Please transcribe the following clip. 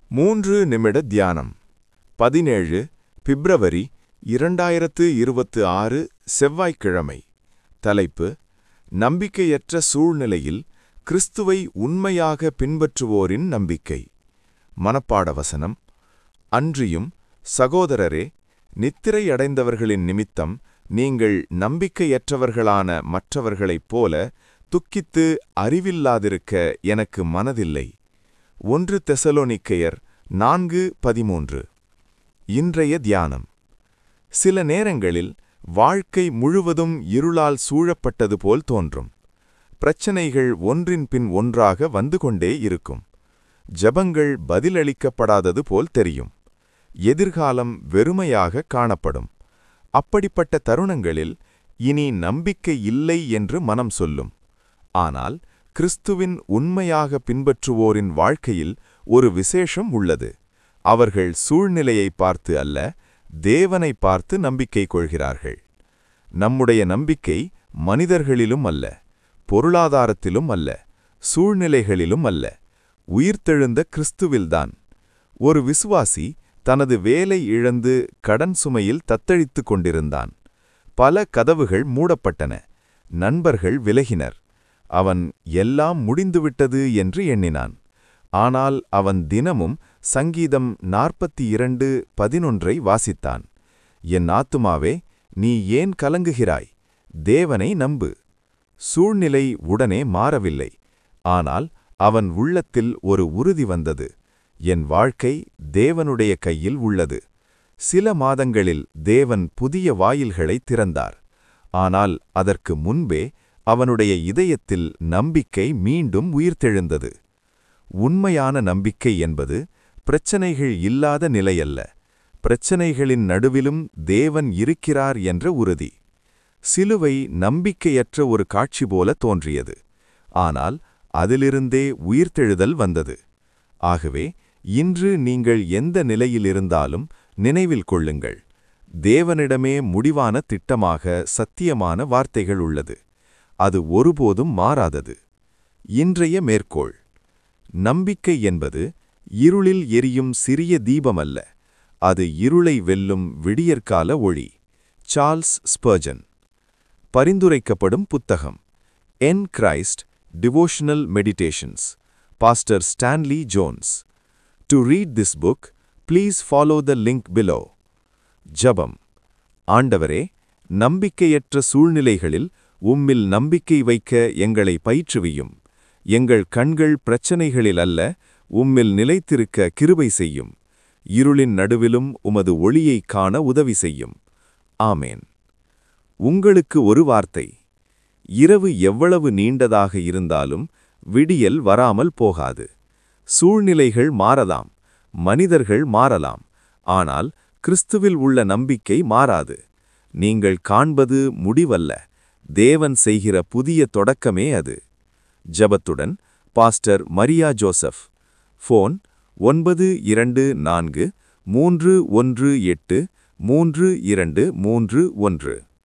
மூன்று நிமிட தியானம் பதினேழு பிப்ரவரி இரண்டாயிரத்து இருபத்து ஆறு செவ்வாய்க்கிழமை தலைப்பு நம்பிக்கையற்ற சூழ்நிலையில் கிறிஸ்துவை உண்மையாக பின்பற்றுவோரின் நம்பிக்கை மனப்பாட வசனம் அன்றியும் சகோதரரே நித்திரையடைந்தவர்களின் நிமித்தம் நீங்கள் நம்பிக்கையற்றவர்களான மற்றவர்களைப் போல துக்கித்து அறிவில்லாதிருக்க எனக்கு மனதில்லை ஒன்று தெசலோனிக்கையர் நான்கு பதிமூன்று இன்றைய தியானம் சில நேரங்களில் வாழ்க்கை முழுவதும் இருளால் சூழப்பட்டது போல் தோன்றும் பிரச்சனைகள் ஒன்றின் பின் ஒன்றாக வந்து கொண்டே இருக்கும் ஜபங்கள் பதிலளிக்கப்படாதது போல் தெரியும் எதிர்காலம் வெறுமையாக காணப்படும் அப்படிப்பட்ட தருணங்களில் இனி நம்பிக்கை இல்லை என்று மனம் சொல்லும் ஆனால் கிறிஸ்துவின் உண்மையாக பின்பற்றுவோரின் வாழ்க்கையில் ஒரு விசேஷம் உள்ளது அவர்கள் சூழ்நிலையை பார்த்து அல்ல தேவனை பார்த்து நம்பிக்கை கொள்கிறார்கள் நம்முடைய நம்பிக்கை மனிதர்களிலும் அல்ல பொருளாதாரத்திலும் அல்ல சூழ்நிலைகளிலும் அல்ல உயிர்த்தெழுந்த கிறிஸ்துவில்தான் ஒரு விசுவாசி தனது வேலை இழந்து கடன் சுமையில் தத்தளித்துக் கொண்டிருந்தான் பல கதவுகள் மூடப்பட்டன நண்பர்கள் விலகினர் அவன் எல்லாம் முடிந்துவிட்டது என்று எண்ணினான் ஆனால் அவன் தினமும் சங்கீதம் நாற்பத்தி இரண்டு பதினொன்றை வாசித்தான் என் ஆத்துமாவே நீ ஏன் கலங்குகிறாய் தேவனை நம்பு சூழ்நிலை உடனே மாறவில்லை ஆனால் அவன் உள்ளத்தில் ஒரு உறுதி வந்தது என் வாழ்க்கை தேவனுடைய கையில் உள்ளது சில மாதங்களில் தேவன் புதிய வாயில்களை திறந்தார் ஆனால் அதற்கு முன்பே அவனுடைய இதயத்தில் நம்பிக்கை மீண்டும் உயிர்த்தெழுந்தது உண்மையான நம்பிக்கை என்பது பிரச்சனைகள் இல்லாத நிலையல்ல பிரச்சனைகளின் நடுவிலும் தேவன் இருக்கிறார் என்ற உறுதி சிலுவை நம்பிக்கையற்ற ஒரு காட்சி போல தோன்றியது ஆனால் அதிலிருந்தே உயிர்த்தெழுதல் வந்தது ஆகவே இன்று நீங்கள் எந்த நிலையிலிருந்தாலும் நினைவில் கொள்ளுங்கள் தேவனிடமே முடிவான திட்டமாக சத்தியமான வார்த்தைகள் உள்ளது அது ஒருபோதும் மாறாதது இன்றைய மேற்கோள் நம்பிக்கை என்பது இருளில் எரியும் சிறிய தீபமல்ல அது இருளை வெல்லும் விடியற்கால ஒளி சார்ல்ஸ் ஸ்பர்ஜன் பரிந்துரைக்கப்படும் புத்தகம் in Christ devotional meditations pastor Stanley Jones to read this book please follow the link below ஜபம் ஆண்டவரே நம்பிக்கையற்ற சூழ்நிலைகளில் உம்மில் நம்பிக்கை வைக்க எங்களை பயிற்றுவியும் எங்கள் கண்கள் பிரச்சனைகளில் அல்ல உம்மில் நிலைத்திருக்க கிருபை செய்யும் இருளின் நடுவிலும் உமது ஒளியை காண உதவி செய்யும் ஆமேன் உங்களுக்கு ஒரு வார்த்தை இரவு எவ்வளவு நீண்டதாக இருந்தாலும் விடியல் வராமல் போகாது சூழ்நிலைகள் மாறலாம் மனிதர்கள் மாறலாம் ஆனால் கிறிஸ்துவில் உள்ள நம்பிக்கை மாறாது நீங்கள் காண்பது முடிவல்ல தேவன் செய்கிற புதிய தொடக்கமே அது ஜபத்துடன் பாஸ்டர் மரியா ஜோசப் ஃபோன் ஒன்பது இரண்டு நான்கு மூன்று ஒன்று எட்டு மூன்று இரண்டு மூன்று ஒன்று